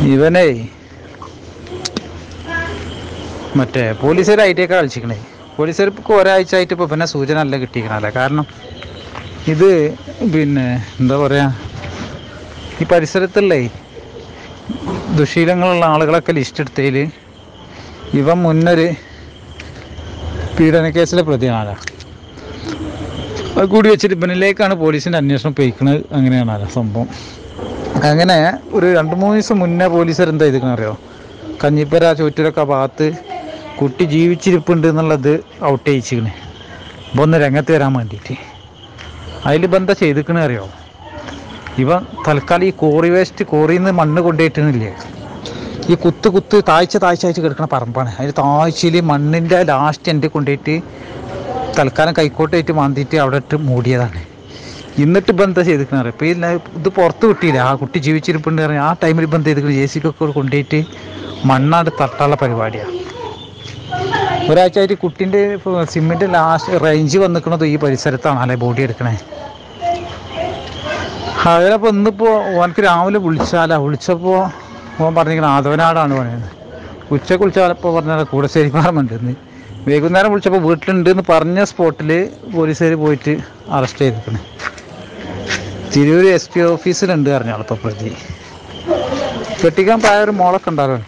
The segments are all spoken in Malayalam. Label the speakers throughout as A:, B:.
A: ഇവനേ മറ്റേ പോലീസുകാരായിട്ടൊക്കെ കളിച്ചിക്കണേ പോലീസുകാർക്ക് ഒരാഴ്ച ആയിട്ട് ഇപ്പോൾ പിന്നെ സൂചന അല്ല കിട്ടിയിരിക്കണല്ലേ കാരണം ഇത് പിന്നെ എന്താ പറയുക ഈ പരിസരത്തുള്ളേ ദുശീലങ്ങളുള്ള ആളുകളൊക്കെ ലിസ്റ്റ് എടുത്തതിൽ ഇവൻ മുന്നൊരു പീഡന കേസിലെ പ്രതിയാണല്ലോ അത് കൂടി വെച്ചിട്ട് ഇവനിലേക്കാണ് പോലീസിൻ്റെ അന്വേഷണം പോയിക്കണത് അങ്ങനെയാണല്ലോ സംഭവം അങ്ങനെ ഒരു രണ്ട് മൂന്ന് ദിവസം മുന്നേ പോലീസുകാർ എന്താ ചെയ്തിരിക്കണ അറിയോ കഞ്ഞിപ്പര ചോറ്റൂരൊക്കെ ഭാഗത്ത് കുട്ടി ജീവിച്ചിരിപ്പുണ്ട് എന്നുള്ളത് ഔട്ട് ചെയ്യിച്ചിക്കണേ അപ്പോൾ ഒന്ന് രംഗത്ത് വരാൻ വേണ്ടിയിട്ട് അതിലിപ്പോൾ എന്താ ചെയ്തിക്കണ അറിയോ ഇവ തൽക്കാലം ഈ കോറി വേസ്റ്റ് കോറിയിൽ നിന്ന് മണ്ണ് കൊണ്ടുപോയിട്ടില്ലേ ഈ കുത്ത് കുത്ത് താഴ്ച താഴ്ച ആഴ്ച കിടക്കുന്ന പറമ്പാണ് അതിൽ താഴ്ചയിൽ മണ്ണിൻ്റെ ലാസ്റ്റ് എൻ്റെ കൊണ്ടുപോയിട്ട് തൽക്കാലം കൈക്കോട്ടായിട്ട് മാന്തിയിട്ട് അവിടെ ഇട്ട് മൂടിയതാണ് എന്നിട്ട് ഇപ്പം എന്താ ചെയ്തിരിക്കുന്നത് അറിയാം ഇപ്പം ഈ ല- ഇത് പുറത്ത് കിട്ടിയില്ല ആ കുട്ടി ജീവിച്ചിരിപ്പുണ്ട് പറഞ്ഞ് ആ ടൈമിൽ ഇപ്പം എന്ത് ചെയ്തിരിക്കുന്നത് ജെ സി ബി ഒക്കെ കൊണ്ടുപോയിട്ട് മണ്ണാട് തട്ടാനുള്ള പരിപാടിയാണ് ഒരാഴ്ച ആയിട്ട് കുട്ടീൻ്റെ സിമ്മിൻ്റെ ലാസ്റ്റ് റേഞ്ച് വന്നിക്കണത് ഈ പരിസരത്താണ് അല്ലെ ബോഡി എടുക്കണേ അതിലപ്പോൾ ഇന്നിപ്പോൾ ഓനക്ക് രാവിലെ വിളിച്ചാലാ വിളിച്ചപ്പോൾ ഓൻ പറഞ്ഞിരിക്കണം ആദവനാടാണ് പറയുന്നത് ഉച്ചക്ക് വിളിച്ചാലപ്പോൾ പറഞ്ഞാൽ കൂടശ്ശേരി പാറമുണ്ടെന്ന് വൈകുന്നേരം വിളിച്ചപ്പോൾ വീട്ടിലുണ്ട് എന്ന് പറഞ്ഞ സ്പോട്ടിൽ പോലീസുകാർ പോയിട്ട് അറസ്റ്റ് ചെയ്തിരിക്കണേ തിരൂർ എസ് പി ഓഫീസിലുണ്ട് അറിഞ്ഞാളിപ്പോൾ പ്രതി കെട്ടിക്കാൻ പ്രായ ഒരു മോളൊക്കെ ഉണ്ടായിരുന്നു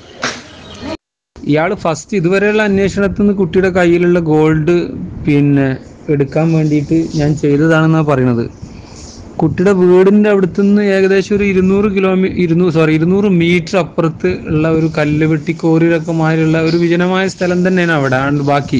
B: ഇയാൾ ഫസ്റ്റ് ഇതുവരെയുള്ള അന്വേഷണത്തിൽ നിന്ന് കുട്ടിയുടെ കയ്യിലുള്ള ഗോൾഡ് പിന്നെ എടുക്കാൻ വേണ്ടിയിട്ട് ഞാൻ ചെയ്തതാണെന്നാണ് പറയുന്നത് കുട്ടിയുടെ വീടിൻ്റെ അടുത്ത് നിന്ന് ഏകദേശം ഒരു ഇരുന്നൂറ് കിലോമീ ഇരുന്നൂറ് സോറി ഇരുന്നൂറ് മീറ്റർ അപ്പുറത്ത് ഉള്ള ഒരു കല്ല് വെട്ടിക്കോറിലൊക്കെ മാതിരിയുള്ള ഒരു വിജനമായ സ്ഥലം തന്നെയാണ് അവിടെ ആണ് ബാക്കി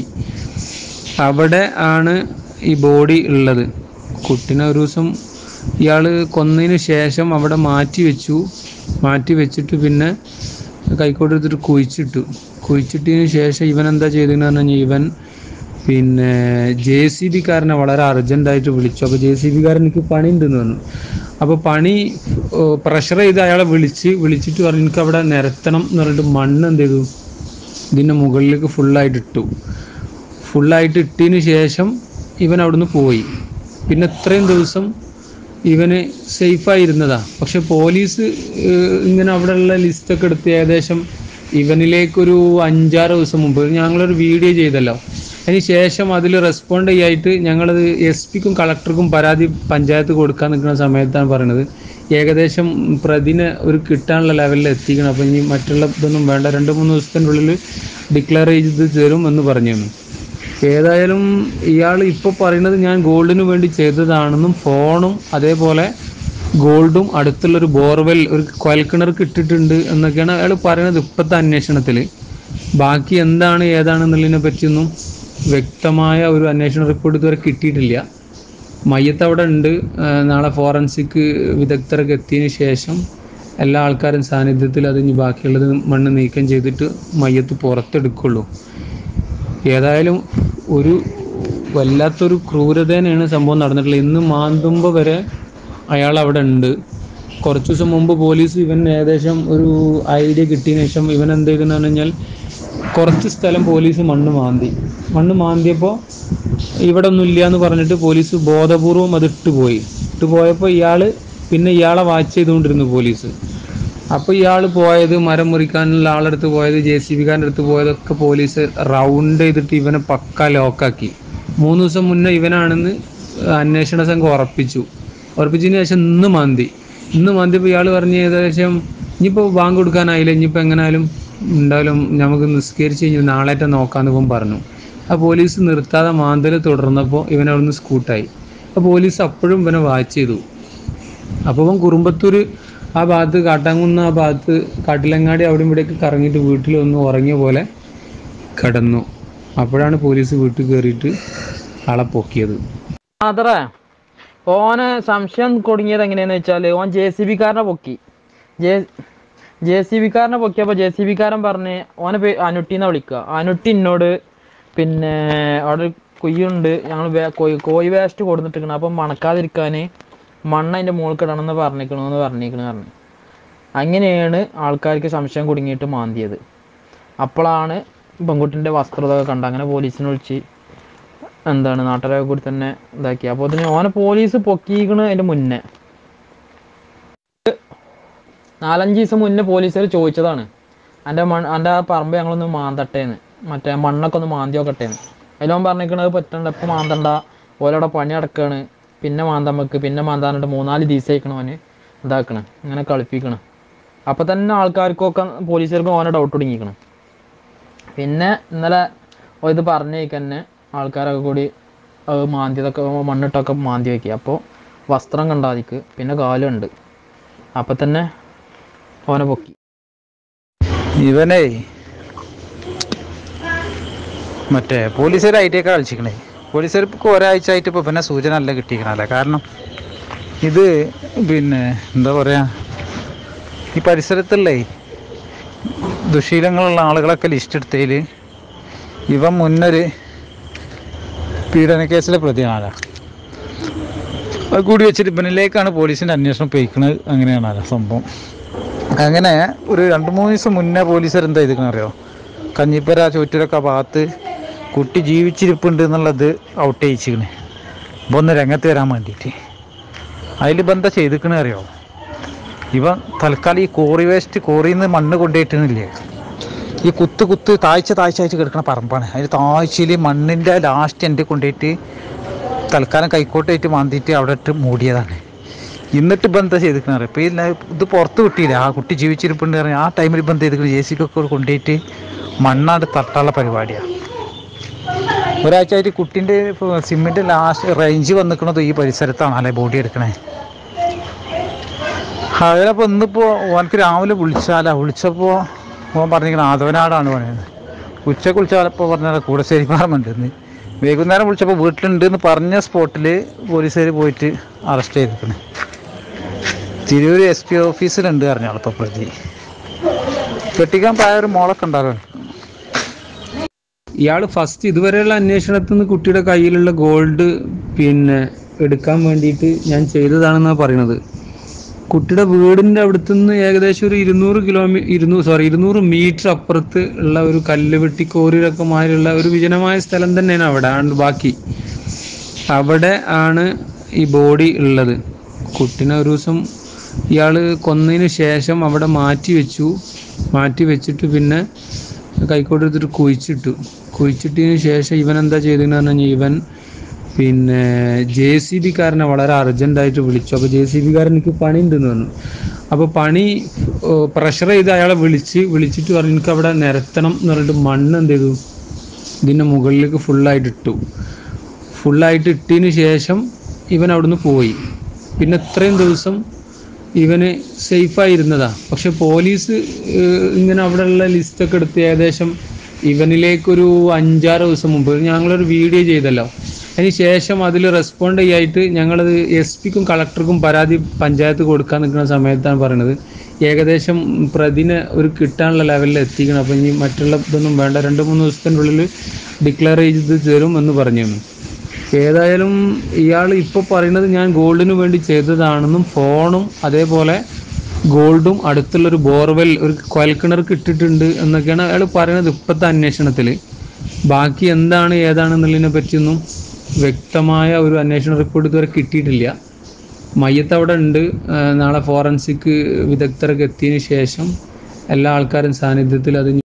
B: അവിടെ ആണ് ഈ ബോഡി ഉള്ളത് കുട്ടീനെ ഒരു ദിവസം ഇയാൾ കൊന്നതിന് ശേഷം അവിടെ മാറ്റി വെച്ചു മാറ്റി വെച്ചിട്ട് പിന്നെ കൈക്കോട്ട് എടുത്തിട്ട് കുഴിച്ചിട്ടു കുഴിച്ചിട്ടതിന് ശേഷം ഇവൻ എന്താ ചെയ്തതെന്ന് പറഞ്ഞു കഴിഞ്ഞാൽ ഇവൻ പിന്നെ ജെ സി ബിക്കാരനെ വളരെ അർജൻറ്റായിട്ട് വിളിച്ചു അപ്പോൾ ജെ സി ബിക്കാരൻ എനിക്ക് പണി ഉണ്ടെന്ന് പറഞ്ഞു അപ്പോൾ പണി പ്രഷർ ചെയ്ത് അയാളെ വിളിച്ച് വിളിച്ചിട്ട് പറഞ്ഞു എനിക്ക് അവിടെ നിരത്തണം എന്ന് പറഞ്ഞിട്ട് മണ്ണ് എന്ത് ചെയ്തു ഇതിൻ്റെ മുകളിലേക്ക് ഫുള്ളായിട്ട് ഇട്ടു ഫുള്ളായിട്ട് ഇട്ടതിന് ശേഷം ഇവൻ അവിടുന്ന് പോയി പിന്നെ ഇത്രയും ദിവസം ഇവന് സേഫായിരുന്നതാ പക്ഷെ പോലീസ് ഏഹ്, ഇങ്ങനെ അവിടെയുള്ള ലിസ്റ്റൊക്കെ എടുത്ത് ഏകദേശം ഇവനിലേക്കൊരു അഞ്ചാറ് ദിവസം മുമ്പ് ഞങ്ങളൊരു വീഡിയോ ചെയ്തല്ലോ അതിന് ശേഷം അതിൽ റെസ്പോണ്ട് ചെയ്യായിട്ട് ഞങ്ങളത് എസ് പിക്കും കളക്ടർക്കും പരാതി പഞ്ചായത്ത് കൊടുക്കാൻ നിൽക്കുന്ന സമയത്താണ് പറയുന്നത് ഏകദേശം പ്രതിനെ ഒരു കിട്ടാനുള്ള ലെവലിൽ എത്തിക്കണം അപ്പം ഇനി മറ്റുള്ള ഇതൊന്നും വേണ്ട രണ്ട് മൂന്ന് ദിവസത്തിൻ്റെ ഉള്ളിൽ ഡിക്ലെയർ ചെയ്ത് തരും എന്ന് പറഞ്ഞിരുന്നു ഏതായാലും ഇയാൾ ഇപ്പോൾ പറയുന്നത് ഞാൻ ഗോൾഡിന് വേണ്ടി ചെയ്തതാണെന്നും ഫോണും അതേപോലെ ഗോൾഡും അടുത്തുള്ളൊരു ബോർവെൽ ഒരു കുഴൽക്കിണർക്ക് ഇട്ടിട്ടുണ്ട് എന്നൊക്കെയാണ് അയാൾ പറയുന്നത് ഇപ്പോഴത്തെ അന്വേഷണത്തിൽ ബാക്കി എന്താണ് ഏതാണെന്നുള്ളതിനെ പറ്റിയൊന്നും വ്യക്തമായ ഒരു അന്വേഷണ റിപ്പോർട്ട് ഇതുവരെ കിട്ടിയിട്ടില്ല മയ്യത്ത് അവിടെ ഉണ്ട് ആ, നാളെ ഫോറൻസിക് വിദഗ്ധരൊക്കെ എത്തിയതിന് ശേഷം എല്ലാ ആൾക്കാരും സാന്നിധ്യത്തിൽ അത് ഇനി ബാക്കിയുള്ളത് മണ്ണ് നീക്കം ചെയ്തിട്ട് മയ്യത്ത് പുറത്തെടുക്കുള്ളൂ ഏതായാലും ഒരു വല്ലാത്തൊരു ക്രൂരതേനാണ് സംഭവം നടന്നിട്ടുള്ളത് ഇന്ന് മാന്തുമ്പോൾ വരെ അയാൾ അവിടെ ഉണ്ട് കുറച്ച് ദിവസം മുമ്പ് പോലീസ് ഇവൻ ഏകദേശം ഒരു ഐഡിയ കിട്ടിയതിന് ശേഷം ഇവൻ എന്ത് ചെയ്തെന്ന് പറഞ്ഞു കഴിഞ്ഞാൽ കുറച്ച് സ്ഥലം പോലീസ് മണ്ണ് മാന്തി മണ്ണ് മാന്തിയപ്പോൾ ഇവിടെ ഒന്നും ഇല്ല എന്ന് പറഞ്ഞിട്ട് പോലീസ് ബോധപൂർവം അത് ഇട്ട് പോയി ഇട്ട് പോയപ്പോൾ ഇയാൾ പിന്നെ ഇയാളെ വാച്ച് ചെയ്തുകൊണ്ടിരുന്നു പോലീസ് അപ്പോൾ ഇയാൾ പോയത് മരം മുറിക്കാനുള്ള ആളെടുത്ത് പോയത് ജെ സി ബിക്കാരൻ്റെ അടുത്ത് പോയതൊക്കെ പോലീസ് റൗണ്ട് ചെയ്തിട്ട് ഇവനെ പക്ക ലോക്കാക്കി മൂന്ന് ദിവസം മുന്നേ ഇവനാണെന്ന് അന്വേഷണ സംഘം ഉറപ്പിച്ചു ഉറപ്പിച്ചതിന് ശേഷം ഇന്ന് മാന്തി ഇന്ന് മാന്തിയപ്പോൾ ഇയാൾ പറഞ്ഞ് ഏകദേശം ഇനിയിപ്പോൾ ബാങ്ക് കൊടുക്കാനായില്ല ഇനിയിപ്പോൾ എങ്ങനെയായാലും എന്തായാലും നമുക്ക് നിസ്കരിച്ച് കഴിഞ്ഞ് നാളേറ്റ നോക്കാമെന്ന് ഇവൻ പറഞ്ഞു ആ പോലീസ് നിർത്താതെ മാന്തൽ തുടർന്നപ്പോൾ ഇവൻ അവിടുന്ന് സ്കൂട്ടായി ആ പോലീസ് അപ്പോഴും ഇവനെ വാച്ച് ചെയ്തു അപ്പോൾ ഇവൻ കുറുമ്പത്തൂർ ആ ഭാഗത്ത് കാട്ടാങ്കുന്ന ആ ഭാഗത്ത് കാട്ടിലങ്ങാടി അവിടെ ഇവിടെയൊക്കെ കറങ്ങിയിട്ട് വീട്ടിൽ ഒന്ന് ഉറങ്ങിയ പോലെ കിടന്നു അപ്പോഴാണ് പോലീസ് വീട്ടിൽ കയറിയിട്ട് ആളെ പൊക്കിയത്
C: അതറേ ഓന് സംശയം കുടുങ്ങിയത് എങ്ങനെയാന്ന് വെച്ചാൽ ഓൻ ജെ സി ബിക്കാരനെ പൊക്കി ജെ ജെ സി ബിക്കാരനെ പൊക്കിയപ്പോൾ ജെ സി ബിക്കാരൻ പറഞ്ഞ് ഓനെ പേ അനുട്ടിന്ന് വിളിക്കുക അനുട്ടി എന്നോട് പിന്നെ അവിടെ ഒരു കുയ്യുണ്ട് ഞങ്ങൾ കോഴി വേസ്റ്റ് കൊടുത്തിട്ടിരിക്കണം അപ്പം മണക്കാതിരിക്കാൻ മണ്ണ് അതിൻ്റെ മുകളിൽ കിടണമെന്ന് പറഞ്ഞിരിക്കണമെന്ന് പറഞ്ഞിരിക്കണ പറഞ്ഞു അങ്ങനെയാണ് ആൾക്കാർക്ക് സംശയം കുടുങ്ങിയിട്ട് മാന്തിയത് അപ്പോഴാണ് പെൺകുട്ടിൻ്റെ വസ്ത്രതൊക്കെ കണ്ട് അങ്ങനെ പോലീസിനെ വിളിച്ച് എന്താണ് നാട്ടുകാരെ കൂടി തന്നെ ഇതാക്കി അപ്പോൾ അതിന് ഓനെ പോലീസ് പൊക്കിക്കണ് അതിന്റെ മുന്നേ നാലഞ്ച് ദിവസം മുന്നേ പോലീസുകാർ ചോദിച്ചതാണ് എൻ്റെ മൺ എൻ്റെ ആ പറമ്പ് ഞങ്ങളൊന്ന് മാന്തട്ടേന്ന് മറ്റേ മണ്ണൊക്കെ ഒന്ന് മാന്തി നോക്കട്ടേന്ന് അതിലവൻ പറഞ്ഞിരിക്കണത് പറ്റണ്ട ഇപ്പം മാന്തണ്ട ഓലോടെ പണി നടക്കുകയാണ് പിന്നെ മാന്താൻ വെക്ക് പിന്നെ മാന്താനിട്ട് മൂന്നാല് ദിവസം അയക്കണം അവന് ഇതാക്കണം ഇങ്ങനെ കളിപ്പിക്കണം അപ്പം തന്നെ ആൾക്കാർക്കൊക്കെ പോലീസുകാർക്ക് ഓനെ ഡൗട്ട് തുടങ്ങിക്കണം പിന്നെ ഇന്നലെ ഓ ഇത് പറഞ്ഞേക്ക് തന്നെ ആൾക്കാരൊക്കെ കൂടി അത് മാന്തിയതൊക്കെ മണ്ണിട്ടൊക്കെ മാന്തി വയ്ക്കുക അപ്പോൾ വസ്ത്രം കണ്ടാതിക്ക് പിന്നെ കാലുണ്ട് അപ്പം തന്നെ ഓനെ പൊക്കി
A: ഇവനേ മറ്റേ പോലീസുകാർ ഐറ്റിയൊക്കെ കളിച്ചിക്കണേ പോലീസുകാർക്ക് ഒരാഴ്ച ആയിട്ട് ഇപ്പോൾ പിന്നെ സൂചന അല്ല കിട്ടിയിരിക്കണല്ലേ കാരണം ഇത് പിന്നെ എന്താ പറയുക ഈ പരിസരത്തുള്ളേ ദുശീലങ്ങളുള്ള ആളുകളൊക്കെ ലിസ്റ്റ് എടുത്തതിൽ ഇവൻ മുന്നൊരു പീഡന കേസിലെ പ്രതിയാണല്ലോ അത് കൂടി വെച്ചിട്ട് ഇവനിലേക്കാണ് പോലീസിൻ്റെ അന്വേഷണം പോയിക്കണത് അങ്ങനെയാണല്ലോ സംഭവം അങ്ങനെ ഒരു രണ്ട് മൂന്ന് ദിവസം മുന്നേ പോലീസുകാർ എന്താ ചെയ്തിരിക്കണ അറിയോ കഞ്ഞിപ്പര ചോറ്റൂരൊക്കെ ഭാഗത്ത് കുട്ടി ജീവിച്ചിരിപ്പുണ്ട് എന്നുള്ളത് ഔട്ട് ചെയ്യിച്ചിക്കണേ അപ്പോൾ ഒന്ന് രംഗത്ത് വരാൻ വേണ്ടിയിട്ട് അതിൽ ഇപ്പം എന്താ ചെയ്തിക്കണ അറിയോ ഇവ തൽക്കാലം ഈ കോറി വേസ്റ്റ് കോറിയിൽ നിന്ന് മണ്ണ് കൊണ്ടുപോയിട്ടില്ലേ ഈ കുത്ത് കുത്ത് താഴ്ച താഴ്ച ആയിട്ട് കിടക്കുന്ന പറമ്പാണ് അതിന് താഴ്ചയിൽ മണ്ണിൻ്റെ ലാസ്റ്റ് എൻ്റെ കൊണ്ടുപോയിട്ട് തൽക്കാലം കൈക്കോട്ടായിട്ട് മാന്തിയിട്ട് അവിടെ ഇട്ട് മൂടിയതാണ് എന്നിട്ട് ഇപ്പം എന്താ ചെയ്തിരിക്കുന്നത് ഇപ്പം ഈ ല- ഇത് പുറത്ത് കിട്ടിയില്ല ആ കുട്ടി ജീവിച്ചിരിപ്പുണ്ട് പറഞ്ഞ് ആ ടൈമിൽ ഇപ്പം എന്ത് ചെയ്തിരിക്കുന്നത് ജെ സി ബി ഒക്കെ കൊണ്ടുപോയിട്ട് മണ്ണാട് തട്ടാനുള്ള പരിപാടിയാണ് ഒരാഴ്ച ആയിട്ട് കുട്ടീൻ്റെ സിമ്മിൻ്റെ ലാസ്റ്റ് റേഞ്ച് വന്നിക്കണത് ഈ പരിസരത്താണ് അല്ലെ ബോഡി എടുക്കണേ അതിലപ്പോൾ ഇന്നിപ്പോൾ ഓനക്ക് രാവിലെ വിളിച്ചാലാ വിളിച്ചപ്പോൾ ഓൻ പറഞ്ഞിരിക്കണം ആദവനാടാണ് പറയുന്നത് ഉച്ചക്ക് വിളിച്ചാലപ്പോൾ പറഞ്ഞാൽ കൂടശ്ശേരി പാറമുണ്ടെന്ന് വൈകുന്നേരം വിളിച്ചപ്പോൾ വീട്ടിലുണ്ട് എന്ന് പറഞ്ഞ സ്പോട്ടിൽ പോലീസുകാർ പോയിട്ട് അറസ്റ്റ് ചെയ്തിരിക്കണേ തിരൂർ എസ് പി ഓഫീസിലുണ്ട് പറഞ്ഞാളിപ്പോൾ പ്രതി കെട്ടിക്കാൻ പ്രായ ഒരു മോളൊക്കെ ഉണ്ടാകും
B: ഇയാൾ ഫസ്റ്റ് ഇതുവരെയുള്ള അന്വേഷണത്തിൽ നിന്ന് കുട്ടിയുടെ കയ്യിലുള്ള ഗോൾഡ് പിന്നെ എടുക്കാൻ വേണ്ടിയിട്ട് ഞാൻ ചെയ്തതാണെന്നാണ് പറയുന്നത് കുട്ടിയുടെ വീടിൻ്റെ അടുത്തുനിന്ന് ഏകദേശം ഒരു ഇരുന്നൂറ് കിലോമീ ഇരുന്നൂറ് സോറി ഇരുന്നൂറ് മീറ്റർ അപ്പുറത്ത് ഉള്ള ഒരു കല്ല് വെട്ടിക്കോറിലൊക്കെ മാതിരിയുള്ള ഒരു വിജനമായ സ്ഥലം തന്നെയാണ് അവിടെ ആണ് ബാക്കി അവിടെ ആണ് ഈ ബോഡി ഉള്ളത് കുട്ടിനെ ഒരു ദിവസം ഇയാൾ കൊന്നതിന് ശേഷം അവിടെ മാറ്റി വെച്ചു മാറ്റി വെച്ചിട്ട് പിന്നെ കൈക്കോട്ട് എടുത്തിട്ട് കുഴിച്ചിട്ടു കുഴിച്ചിട്ടതിന് ശേഷം ഇവൻ എന്താ ചെയ്തതെന്ന് പറഞ്ഞു കഴിഞ്ഞാൽ ഇവൻ പിന്നെ ജെ സി ബിക്കാരനെ വളരെ അർജൻറ്റായിട്ട് വിളിച്ചു അപ്പോൾ ജെ സി ബിക്കാരൻ എനിക്ക് പണി ഉണ്ടെന്ന് പറഞ്ഞു അപ്പോൾ പണി പ്രഷർ ചെയ്ത് അയാളെ വിളിച്ച് വിളിച്ചിട്ട് പറഞ്ഞു എനിക്ക് അവിടെ നിരത്തണം എന്ന് പറഞ്ഞിട്ട് മണ്ണ് എന്ത് ചെയ്തു ഇതിൻ്റെ മുകളിലേക്ക് ഫുള്ളായിട്ട് ഇട്ടു ഫുള്ളായിട്ട് ഇട്ടതിന് ശേഷം ഇവൻ അവിടുന്ന് പോയി പിന്നെ ഇത്രയും ദിവസം ഇവന് സേഫായിരുന്നതാ പക്ഷെ പോലീസ് ഏഹ്, ഇങ്ങനെ അവിടെയുള്ള ലിസ്റ്റൊക്കെ എടുത്ത് ഏകദേശം ഇവനിലേക്കൊരു അഞ്ചാറ് ദിവസം മുമ്പ് ഞങ്ങളൊരു വീഡിയോ ചെയ്തല്ലോ അതിന് ശേഷം അതിൽ റെസ്പോണ്ട് ചെയ്യായിട്ട് ഞങ്ങളത് എസ് പിക്കും കളക്ടർക്കും പരാതി പഞ്ചായത്ത് കൊടുക്കാൻ നിൽക്കുന്ന സമയത്താണ് പറയുന്നത് ഏകദേശം പ്രതിനെ ഒരു കിട്ടാനുള്ള ലെവലിൽ എത്തിക്കണം അപ്പം ഇനി മറ്റുള്ള ഇതൊന്നും വേണ്ട രണ്ട് മൂന്ന് ദിവസത്തിൻ്റെ ഉള്ളിൽ ഡിക്ലെയർ ചെയ്ത് തരും എന്ന് പറഞ്ഞിരുന്നു ഏതായാലും ഇയാൾ ഇപ്പോൾ പറയുന്നത് ഞാൻ ഗോൾഡിന് വേണ്ടി ചെയ്തതാണെന്നും ഫോണും അതേപോലെ ഗോൾഡും അടുത്തുള്ളൊരു ബോർവെൽ ഒരു കുഴൽക്കിണർക്ക് ഇട്ടിട്ടുണ്ട് എന്നൊക്കെയാണ് അയാൾ പറയുന്നത് ഇപ്പോഴത്തെ അന്വേഷണത്തിൽ ബാക്കി എന്താണ് ഏതാണെന്നുള്ളതിനെ പറ്റിയൊന്നും വ്യക്തമായ ഒരു അന്വേഷണ റിപ്പോർട്ട് ഇതുവരെ കിട്ടിയിട്ടില്ല മയ്യത്ത് അവിടെ ഉണ്ട് ആ, നാളെ ഫോറൻസിക് വിദഗ്ധരൊക്കെ എത്തിയതിന് ശേഷം എല്ലാ ആൾക്കാരും സാന്നിധ്യത്തിൽ അത്